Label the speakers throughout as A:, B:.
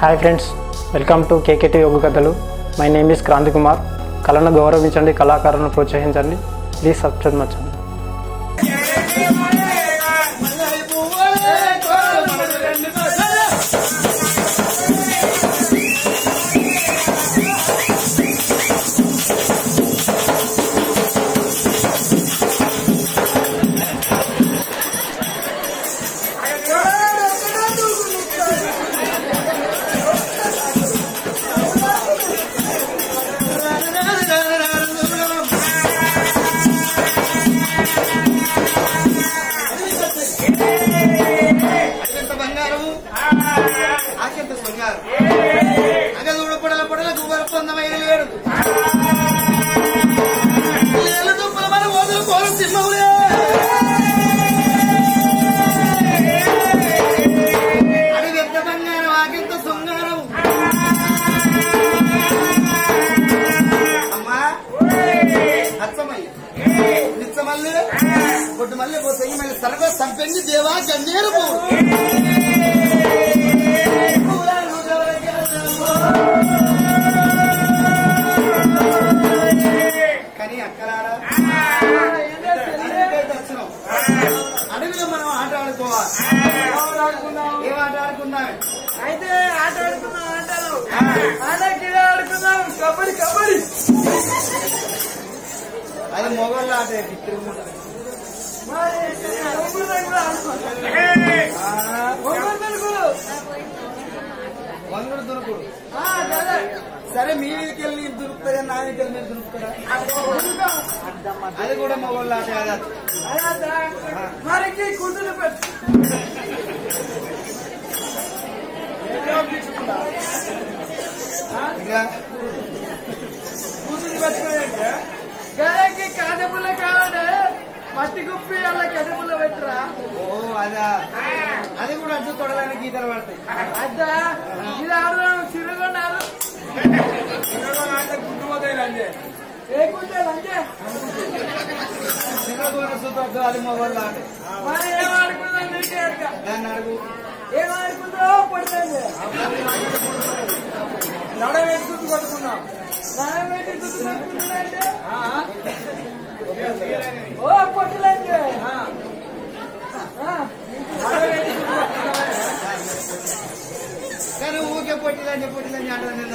A: Hi friends welcome to KKT యోగ కథలు my name is Kranthi Kumar కళను గౌరవించండి కళాకారులను ప్రోత్సహించండి ప్లీజ్ సబ్స్క్రైబ్ మచ్చండి
B: అదంత బంగారము ఆకెంత బంగారం అగ చూడ పొడల పొడల గువ్వల పొందమైన లేడు లేళ్ళ దుప్పల మన ఓదులు కోల సింహములే అది ఎంత బంగారం ఆకెంత శృంగారం అమ్మా అచ్చమయ్య నిచ్చమల్లి కొట్టు మళ్ళీ పోతాయి మళ్ళీ సర్వ సంపెండి దేవా గన్నేరు పువ్వు కానీ అక్కలారా అడవికైతే వచ్చినాం. అడవిలో మనం ఆట ఆడుకోవాలి ఏం ఆట ఆడుకుందాం
C: అయితే ఆట ఆడుకుందాం ఆటలు ఆట గిడ ఆడుకుందాం కబడ్డీ కబడ్డీ
B: అది మొగోళ్ళ ఆట తిరుగుతుంది
C: మరి ఒంగుడు దగ్గర ఆడుకుందాం. ఒంగుడు దొరుకుడు.
B: వంగుడు దొరుకుడు
C: ఆ, సరే.
B: సరే మీ మీదకి వెళ్ళి నీరు దొరుకుతుంది నా మీదకి వెళ్ళి మీరు దొరుకుతారా
C: దొరుకుతాం.
B: అది కూడా మొగోళ్ళ ఆట కదా
C: అలాగా? మరికి కుదురు పెట్టు
B: ఇంకా
C: కుదురు పెట్టుకోండి గలకి కడుపుల కావాలంటే మట్టి కుప్పి అలా కడుపుల పెట్టరా
B: ఓ అదా అది కూడా అడ్డు తొడడానికి గీతలు పడతాయి
C: అద్దా ఇది ఆడదాం చిరుగొన్నారు ఏ కుంటారు అంటే
B: చిన్నగోడ సూత్రద్దు అది మొగోళ్ళ ఆట
C: మరి ఏం ఆడుకుందాం నీకే ఎరక.
B: దాన్ని అడుగు
C: ఏం ఆడుకుంటావో పడుతుంది నడ పెట్టుకుని కొట్టుకున్నాం నడ పెట్టి కొట్టుకుంటున్నాడంటే ఓ పొట్టులంటే
B: కానీ ఊకే పొట్టిలని పొట్టిలని అంటాను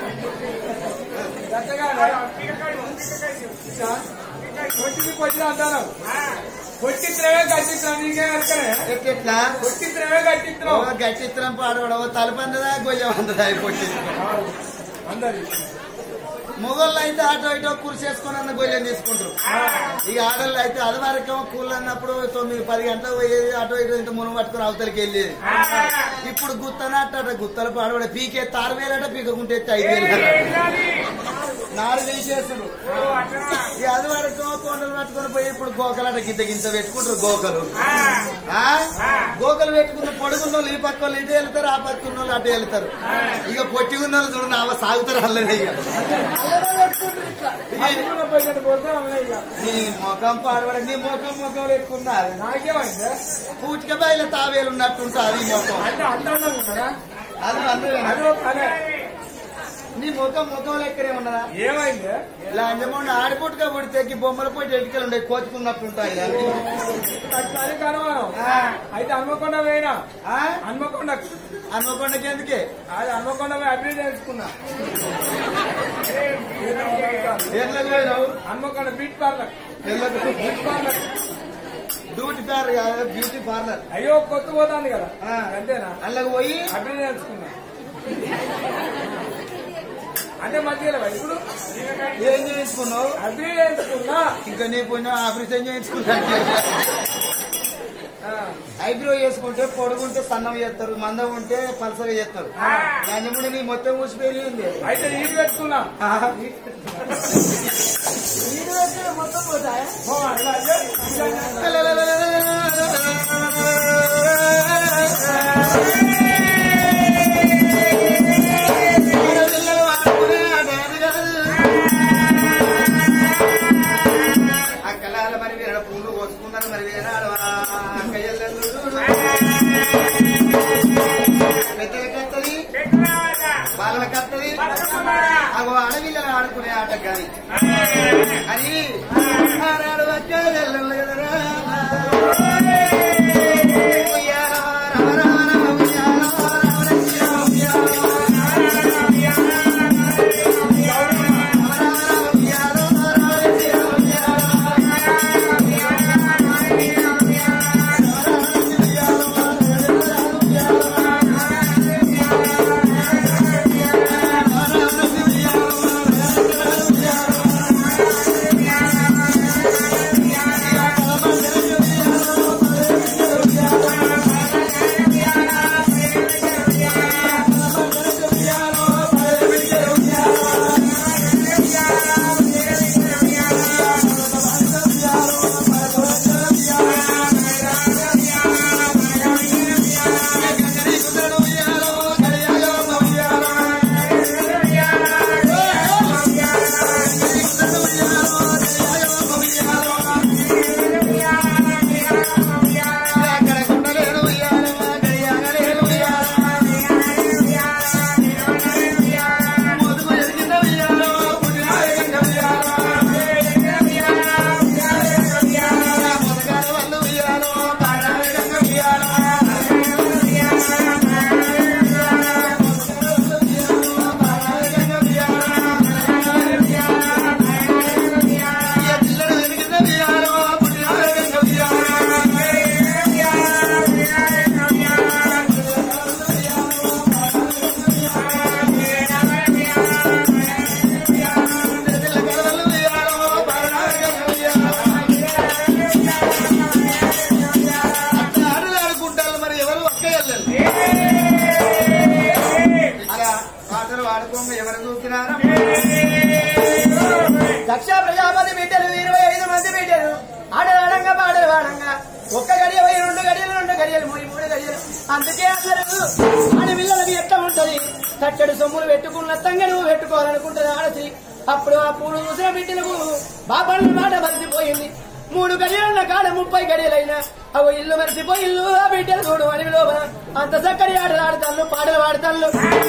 C: కొట్టింది కొట్టింది అంటాను కొట్టిత్రమే కట్టిత్రం నీకే ఎరకనే
B: ఎట్లా
C: కొట్టిత్రమే కట్టిత్రం
B: గట్టిత్రం పాడవడం తలపందదా గొయ్య అందదా పొట్టి
C: అందరి
B: మొగోళ్ళు అయితే అటో ఇటో కురిసేసుకొని అన్న గొయ్యం తీసుకుంటారు ఇక ఆడళ్ళు అయితే అది వరకు కూల్ అన్నప్పుడు తొమ్మిది పది గంటలకు పోయేది అటో ఇటో ఇంత మునం పట్టుకుని అవతలికి వెళ్ళేది ఇప్పుడు గుత్తన అట్ట గుత్తలు పాడబడే పీకే తారు వేలట పీకకుంటే ఎత్తే ఐదు వేలు నాలుగు తీసేసుడు ఇక అది వరకు కొండలు పట్టుకొని పోయి ఇప్పుడు గోకలట గింత గింత పెట్టుకుంటారు గోకలు ఆ? గోకలు పెట్టుకున్న పొడుగున్న వాళ్ళు ఈ పక్క వాళ్ళు ఇటు వెళ్తారు ఆ పక్క ఉన్న వాళ్ళు అటు వెళ్తారు ఇక పొట్టి ఉన్న వాళ్ళు చూడండి అవ సాగుతారు అల్లనే ఇక నీ ముఖం పాడబడ నీ ముఖం ముఖం లేకున్నా
C: నాకేమైంది
B: పూటిక బయలు తావేలు ఉన్నట్టుంటుంది ఈ ముఖం
C: అంటే అందంగా ఉన్నారా
B: అది అందులో
C: అది ఒక పనే.
B: నీ ముఖం ముఖం లెక్కనే ఉన్నదా
C: ఏమైంది
B: ఇలా అంజమౌండ్ ఆడిపుట్టుగా పుడితే ఈ బొమ్మల పోయి ఎటుకలు ఉండే కోతుకున్నట్టుంటాయి ఇలాంటి.
C: అది కనుమానం
B: ఆ?
C: అయితే హన్మకొండ పోయినా
B: ఆ?
C: హన్మకొండ
B: హన్మకొండకి ఎందుకే
C: అది హన్మకొండ పోయి అభివృద్ధి చేసుకున్నా
B: ఎట్లకు పోయినావు
C: హన్మకొండ బీట్ పార్లర్
B: ఎట్లకు
C: బీట్ పార్లర్
B: బ్యూటీ పార్లర్ కాదు బ్యూటీ పార్లర్
C: అయ్యో కొత్త పోతాంది కదా
B: ఆ.
C: అంతేనా
B: అందులోకి పోయి
C: అభివృద్ధి చేసుకున్నా అంటే మధ్యలో ఇప్పుడు
B: ఏం చేయించుకున్నావు
C: అభివృద్ధి చేసుకున్నా
B: ఇంకా నీ పోయినా ఆపరేషన్ చేయించుకుంటాను
C: ఆ.
B: ఐబ్రో చేసుకుంటే పొడుగుంటే సన్నం చేస్తారు మందం ఉంటే పలసగా చేస్తారు నంజముడి నీ మొత్తం ఊసిపోయి ఉంది
C: అయితే నీటి పెట్టుకున్నా నీటి పెట్టుకుని మొత్తం పోతాయా ఓ, ఇలా అంటే, ఇలా అంటే.
B: అక్కలాల మరి వీర పూలు కోసుకున్నారు మరి వీరాడు అక్క ఎల్లెల్లుడు పెద్ద కత్తది బాలలకు వస్తుంది అగో అడవిలో ఆడుకునే ఆట కానీ అని ఆనాడు వచ్చే నెలలు కదరా. ఉయ్యాలో, రమ రమ రమ ఉయ్యాలో, రమ రమ ఉయ్యాలో. ఆడుకుంటారు మరి ఎవరు ఒక్కయ్యలేదు అలా పాటలు ఆడుకోగా ఎవరు చూసినారా
C: దక్ష ప్రజాపతి బిడ్డలు ఇరవై ఐదు మంది బిడ్డలు ఆటలు ఆడంగా పాటలు వాడంగా ఒక్క గడియ పోయి రెండు గడియలు రెండు గడియలు మూడు మూడు గడియలు అందుకే అసలు ఆడపిల్లలకి ఎట్లా ఉంటది తట్టడు సొమ్ములు పెట్టుకున్న తంగ నువ్వు పెట్టుకోవాలనుకుంటది ఆడసి అప్పుడు ఆ పూలు చూసిన బిడ్డలకు బాబాళ్ళ మాట మరిచిపోయింది మూడు గడియలున్న కాడ ముప్పై గడియలైనా అవి ఇల్లు మరిచిపోయి ఇల్లు ఆ బిడ్డలు చూడు అడవి లోపల అంత చక్కని ఆటలు ఆడతాళ్ళు పాటలు పాడతాళ్ళు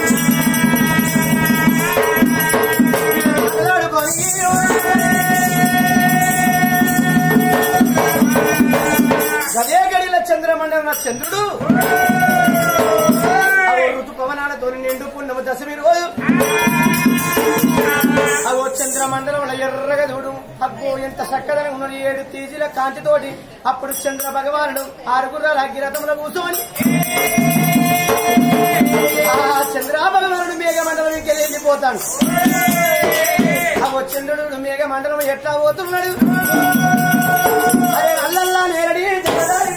C: గదే గడిల చంద్రమండలం నా చంద్రుడు అవో ఋతుపవనాలతో నిండు పుణ్యము దశమి రోజు అవో చంద్రమండలం ఎర్రగా చూడు అబ్బో ఎంత చక్కదని ఉన్నది ఏడు తేజీల కాంతితోటి అప్పుడు చంద్ర భగవానుడు ఆరుగుర్రాల అగ్గిరథముల కూర్చొని ఆ చంద్ర భగవానుడు మేఘమండలం ఇంకెళ్ళి వెళ్ళిపోతాడు అవో చంద్రుడు మేఘమండలం ఎట్లా పోతున్నాడు అరే అల్లల్లా నేరడి జగదారి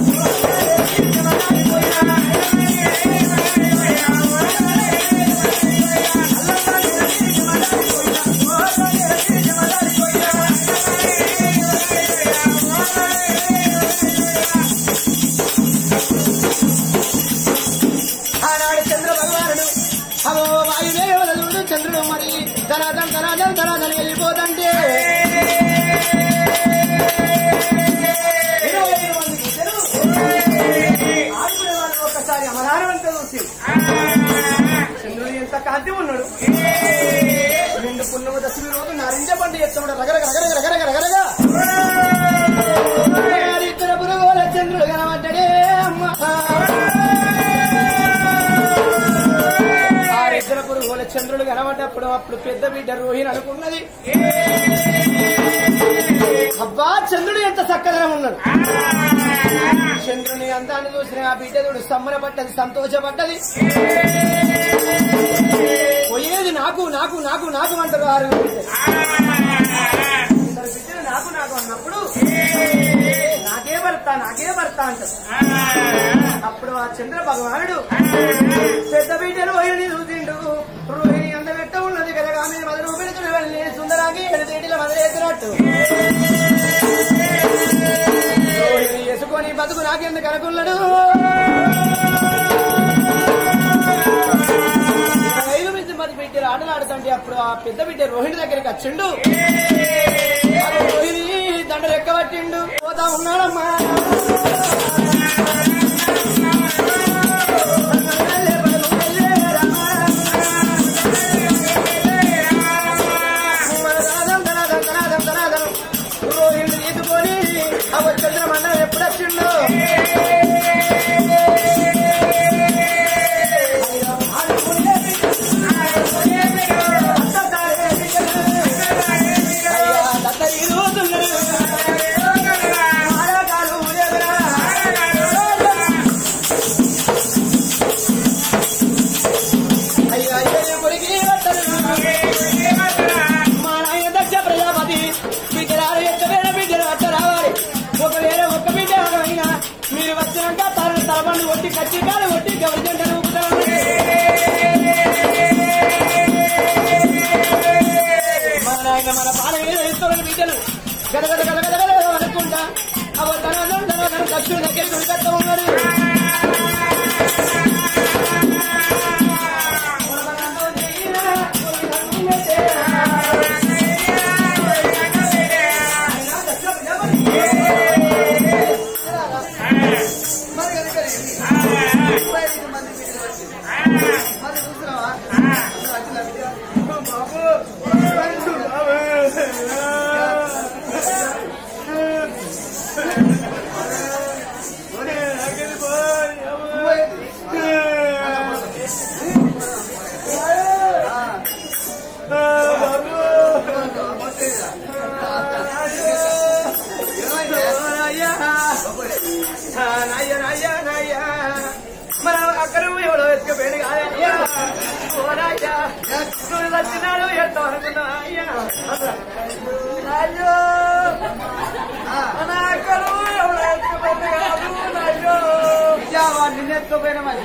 C: ఆనాడు చంద్ర భగవానుడు అవో వాయుదేవుడు చంద్రుడు మరి ధనాదం ధనాదం ధనాదం వెళ్ళిపోతంటే ఇరవై ఐదు మంది బిడ్డలు ఆడుకునే వాళ్ళు ఒక్కసారి అమరారవంతం చూసి చంద్రుడు ఎంత కాంతి ఉన్నాడు నిండు పుణ్యము దశమి రోజు నారింజ పండు ఎత్తముడు రగరగ రగరగ రగరగ రగరగా ఇద్దరు పురుగుల చంద్రుడు కనబడ్డాడే అమ్మ ఆరిద్దరు పురుగుల చంద్రుడు కనబడ్డప్పుడు అప్పుడు పెద్ద బిడ్డ రోహిణి అనుకున్నది అబ్బా చంద్రుడు ఎంత చక్కదనం ఉన్నాడు చంద్రుని అందాన్ని చూసిన ఆ బిడ్డదుడు సంబరపడ్డది సంతోషపడ్డది పోయేది నాకు నాకు నాకు నాకు అంటారు ఆరు ఇద్దరు బిడ్డలు నాకు నాకు అన్నప్పుడు నాకే భర్త నాకే భర్త అంటారు అప్పుడు ఆ చంద్ర భగవానుడు పెద్ద బిడ్డలు రోహిణి చూసిండు రోహిణి అంత పెట్ట ఉన్నది కదా ఆమె మధురు పెడుతున్న వెళ్ళి సుందరాకి ఎడతేటిల మొదలెత్తినట్టు రోహిణి వేసుకొని బతుకు నాకెందుకు అనుకున్నాడు ఐదు మంది మంది బిడ్డలు ఆటలు ఆడుతుంటే అప్పుడు ఆ పెద్ద బిడ్డ రోహిణి దగ్గరికి వచ్చిండు ఆ రోహిణి దండలు ఎక్కబట్టిండు పోతా ఉన్నాడమ్మా ఓరాయ్యా నువ్వు వచ్చినాడు ఎంత అనుకున్నా అయ్యా అయ్యో నా కరువు ఎవరు ఎత్తుకుపోతే కాదు నాయో
B: నిన్ను ఎత్తుకోపోయినా మరి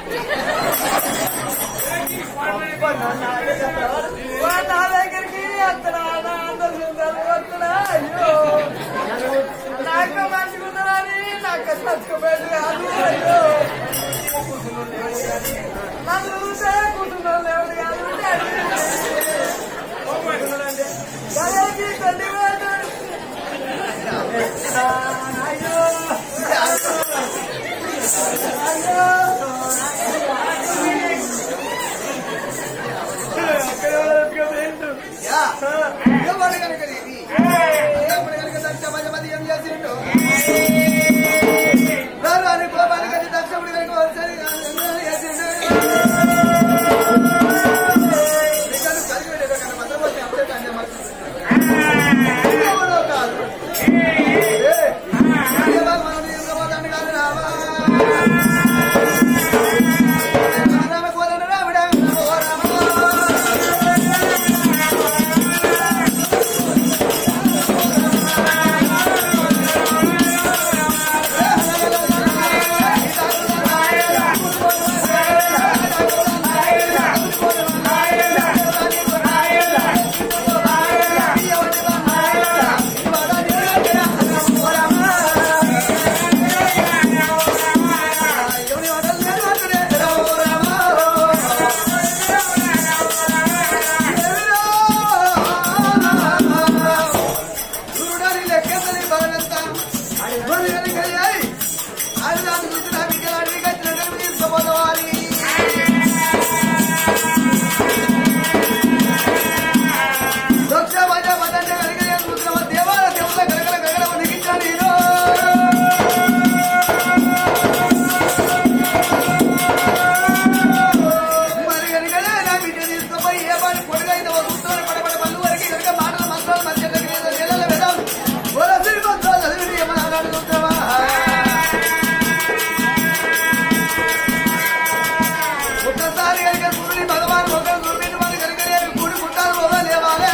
C: నా దగ్గరికి వస్తున్నా నా అందరు వస్తున్నా అయ్యో నాకు మంచుకున్నానని నాకు చచ్చుకోలేదు కాదు అయ్యో నన్ను చూసే కూర్చున్నాను ఎవరు కాదు గలకి కొన్ని వేలు అయ్యో
B: ఎవరు కనుక ఇది ఎవరు కనుక దక్షపతి పది ఏం చేసిండు గర్వాన్ని కోపానికి అది దక్షపుడి కనుక ఒకసారి చేసిండు నిజాలు కలిగి ఉండేది కన్నా మతం వచ్చి అప్పుడే కానీ ఎవరో కాదు ఏ, ఏ భగవానుడు ఇంద్రపోతాడు కాదు రామా రామ కోదండ రాముడా ఓ రామ దేవాల దేవుల గరగల గరగల వణికించాలి మరి కనుక నా బిడ్డ తీసుకుపోయి ఏ వాడి పొడుగైతే ఒక కూర్చొని పడబడ పళ్ళు వరకు కనుక మాటల మంత్రాలు మధ్య నెలలు పెడదాం ఓ శ్రీ మంత్రాలు చదివి ఏమన్నా చూస్తావా ఒక్కసారి కనుక సూర్యుని భగవాన్ ఒకరు సూర్యుని మరి కనుక నేను కూడి పుట్టాలు పోగా లేవాలే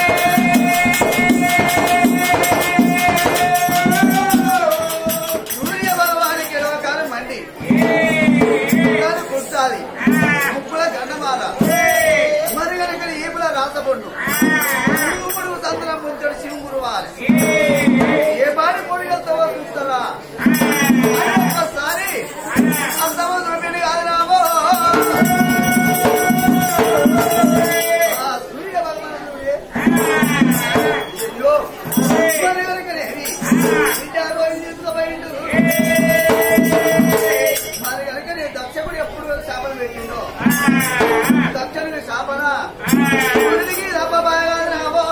B: సూర్య భగవానికి ఎడవ కాలం మండి కాలు కుర్చాలి ముక్కుల గండమాల మరి కనుక ఈపుల రాసపండు శివుడు సంతనం ముంచడు శివుడు వాలి ఏ బాడి పొడిగలతో చూస్తారా ఒక్కసారి అంతమంది రొమ్మిడి కాదు రాబో ఆ సూర్య భగవానుడు అయ్యో మరి కనుక నేరి విద్యారు అని తీసుకుపోయిండు మరి కనుక నేను దక్షకుడు ఎప్పుడు శాపన పెట్టిండో దక్షుడికి శాపన పురుడికి తప్ప బాగా రాబో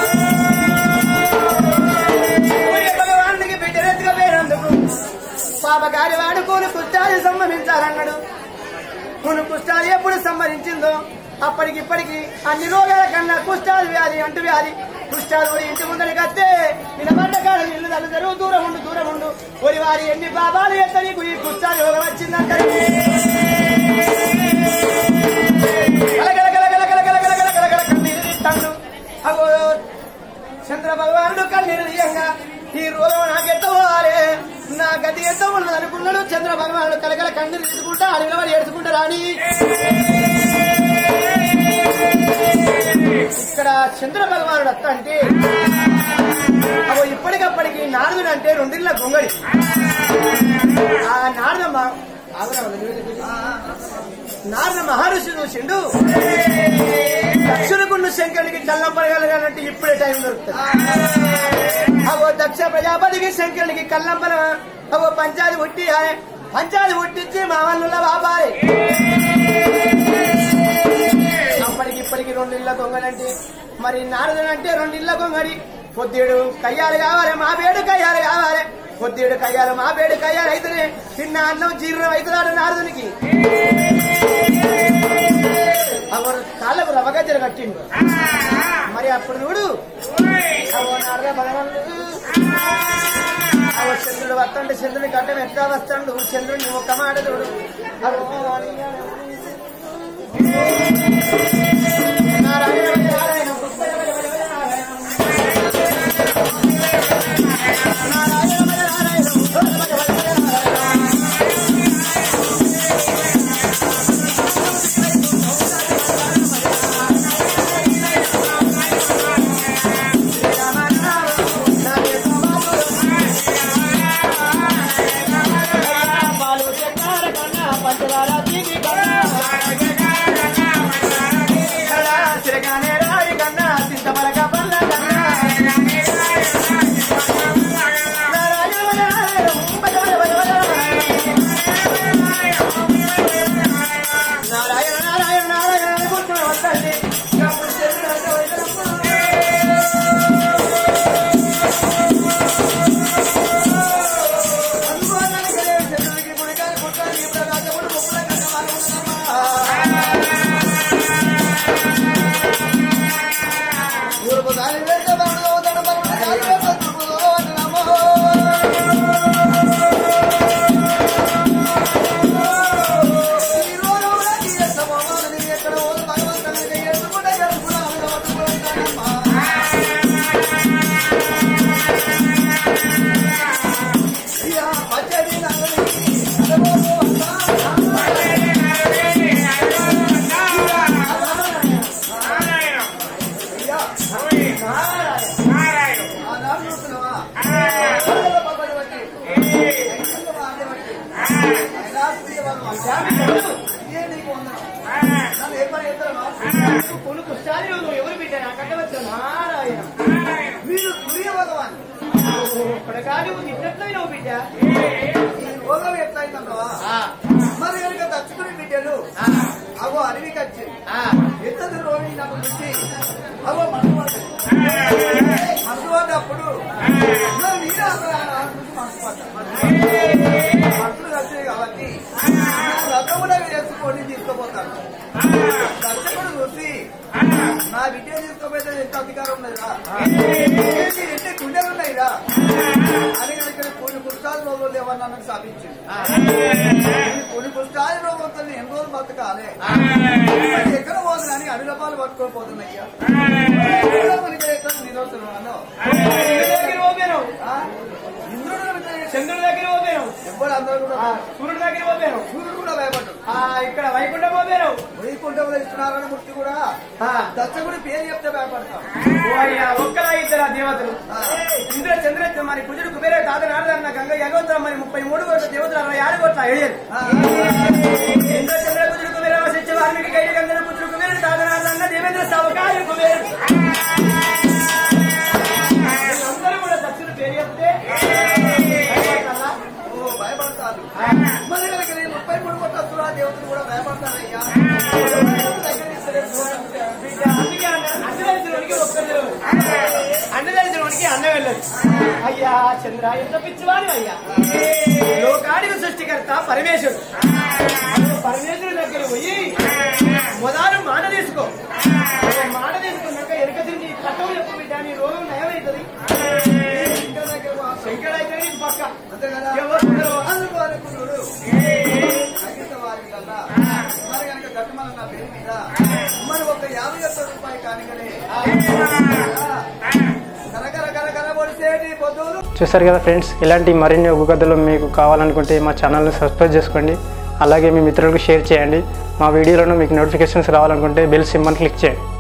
C: సూర్య భగవానుడికి బిడ్డరెత్తుగా పేరందుకు పాపగారి వాడు కూని కుష్టాలు సంబంధించాలన్నాడు కూని కుష్టాలు ఎప్పుడు సంబంధించిందో అప్పటికి ఇప్పటికి అన్ని రోగాల కన్నా కుష్టాలు వ్యాధి అంటు వ్యాధి కుష్టాలు కూడా ఇంటి ముందరి కత్తే నిలబడ్డ కాడ ఇల్లు తల్లుతారు దూరం ఉండు దూరం ఉండు ఒరి వారి ఎన్ని పాపాలు ఎత్త నీకు ఈ కుష్టాలు రోగం వచ్చిందంటారు గలగల గలగల గలగల గలగల గలగల కన్నీరు తీస్తాడు అగో చంద్ర భగవానుడు కన్నీరు తీయంగా ఈ రోగం నాకెట్ట పోవాలి నా గతి ఎంత ఉన్నది అనుకున్నాడు చంద్ర భగవానుడు కలకల కన్నీరు తీసుకుంటా అడవిలో వాడు ఏడుచుకుంటా రాని ఇక్కడ చంద్ర భగవానుడు అత్త అంటే అగో ఇప్పటికప్పటికి నారదుడు అంటే రెండిళ్ళ గొంగడి ఆ నారద మా- ఆగురా వాళ్ళు నిలబెట్టి. నారద మహర్షి చూసిండు దక్షిణకుండు శంకరుడికి కళ్ళం పడగలగాలంటే ఇప్పుడే టైం దొరుకుతుంది అవో దక్ష ప్రజాపతికి శంకరుడికి కళ్ళం పల అవో పంచాది ఉట్టి పంచాది ఉట్టించి మా వాళ్ళు బాబాయ్ అప్పటికి ఇప్పటికి రెండు ఇళ్ళ దొంగలంటే మరి నారదుడు అంటే రెండు ఇళ్ళ దొంగడి పొద్దుడు కయ్యాలు కావాలి మా పేడు కయ్యాలు కావాలి పొద్దుడు కయ్యాలు మా పేడు కయ్యాలు అయితేనే తిన్న అన్నం జీర్ణం అవుతున్నాడు నారదునికి అవరు కాళ్ళకు రవగజ్జలు కట్టిండు మరి అప్పుడు చూడు అవో నారద భగవానుడు అవో చంద్రుడు వస్తుంటే చంద్రుని గడ్డం ఎట్లా వస్తాడు చంద్రుడిని ఒక మాట చూడు అవో నారాయణ నారాయణ నారాయణ అనుకుంటున్నా వస్తాండి అప్పుడు చెల్లి అంటే వదిలినప్పుడు కొనుక్కు స్టాలి ఎవరు పెట్టారు కట్టవచ్చు నారాయణ
B: వీళ్ళు సూర్య భగవాన్
C: ఇక్కడ కాదు తిన్నట్లు నువ్వు బిడ్డ
B: ఈ రోగం ఎట్లయిందంటావా మరి కనుక దచ్చుకుని బిడ్డలు అగో అడవికి వచ్చి ఎంత రోగి నాకు చూసి అగో మందు పడ్డది. మందు పడ్డప్పుడు మరి మీరే అసలు ఆ నుంచి మనసు పడ్డారు మనుషులు వచ్చాయి కాబట్టి రథం కూడా వేసుకొని తీసుకుపోతాను దర్శకుడు చూసి నా బిడ్డ తీసుకుపోతే ఎంత అధికారం ఉన్నదిరా ఏంటి, ఎన్ని గుండెలు ఉన్నాయిరా అని ఇక్కడ కొన్ని పుస్తకాలు రోగులు లేవని నన్ను స్థాపించింది కొన్ని పుస్తకాలు రోగులతో ఎన్ని రోజులు బతకాలి మరి ఎక్కడ పోతుంది అని అడుగపాలు పట్టుకొని పోతున్నాయ్యా మనకి ఎక్కడ నిరోధనం అన్నావు
C: ఇంద్రుడి దగ్గర పోయాను
B: ఆ? ఇంద్రుడు కనుక
C: చంద్రుడి దగ్గర పోయాను
B: ఎవ్వరు అందరూ కూడా
C: సూర్యుడి దగ్గర పోయాను
B: సూర్యుడు కూడా భయపడ్డాడు
C: ఆ ఇక్కడ వైకుంఠం పోయాను
B: వైకుంఠంలో ఇస్తున్నారని మూర్తి కూడా దర్శకుడి పేరు చెప్తే భయపడతాం
C: ఓ అయ్యా ఒక్కలా ఇద్దరు ఆ దేవతలు ఇంద్ర చంద్ర మరి కుజుడు కుబేర తాత నారదన్న గంగ యగోత్ర మరి ముప్పై మూడు కోట్ల దేవతలు అరవై ఆరు కోట్ల ఏడు ఇంద్ర చంద్ర కుజుడు కుబేర వశిష్ఠ వాల్మీకి కైలి గంగన కుజుడు కుబేర తాత నారదన్న దేవేంద్ర సావకాయ కుబేర అందరూ కూడా దక్షుడు పేరు చెప్తే భయపడతారా?
B: ఓ భయపడతారు మరి కనుక ఈ ముప్పై మూడు కోట్ల అసురా దేవతలు కూడా భయపడతారయ్యా దగ్గర తీసుకెళ్ళి
C: బిడ్డ, అందుకే అన్న అన్న తెలిసినోడికి ఒక్కరు అన్న తెలిసినోడికి అన్న వెళ్ళదు అయ్యా చంద్ర ఎంత పిచ్చివాడు అయ్యా లోకానికి సృష్టికర్త పరమేశ్వరుడు అసలు పరమేశ్వరుడి దగ్గర పోయి మొదలు మాట తీసుకో మాట తీసుకున్నాక ఎనక తిరిగి కట్టవు చెప్పు బిడ్డ నీ రోగం నయమవుతుంది శంకర్ అయితే నీకు పక్క
B: అంతే కదా
C: ఎవరు ఉండరు?
B: అందుకు అనుకున్నాడు అగిత వారి కల్లా మరి కనుక గట్టుమల నా పేరు మీద మరి ఒక యాభై ఒక్క రూపాయి కానికనే కరకర కరకర పొడిసేటి పొద్దులు
A: చూసారు కదా ఫ్రెండ్స్ ఇలాంటి మరిన్ని ఒగ్గు కథలు మీకు కావాలనుకుంటే మా ఛానల్ని సబ్స్క్రైబ్ చేసుకోండి అలాగే మీ మిత్రులకు షేర్ చేయండి మా వీడియోలను మీకు నోటిఫికేషన్స్ రావాలనుకుంటే బెల్ సింబల్ క్లిక్ చేయండి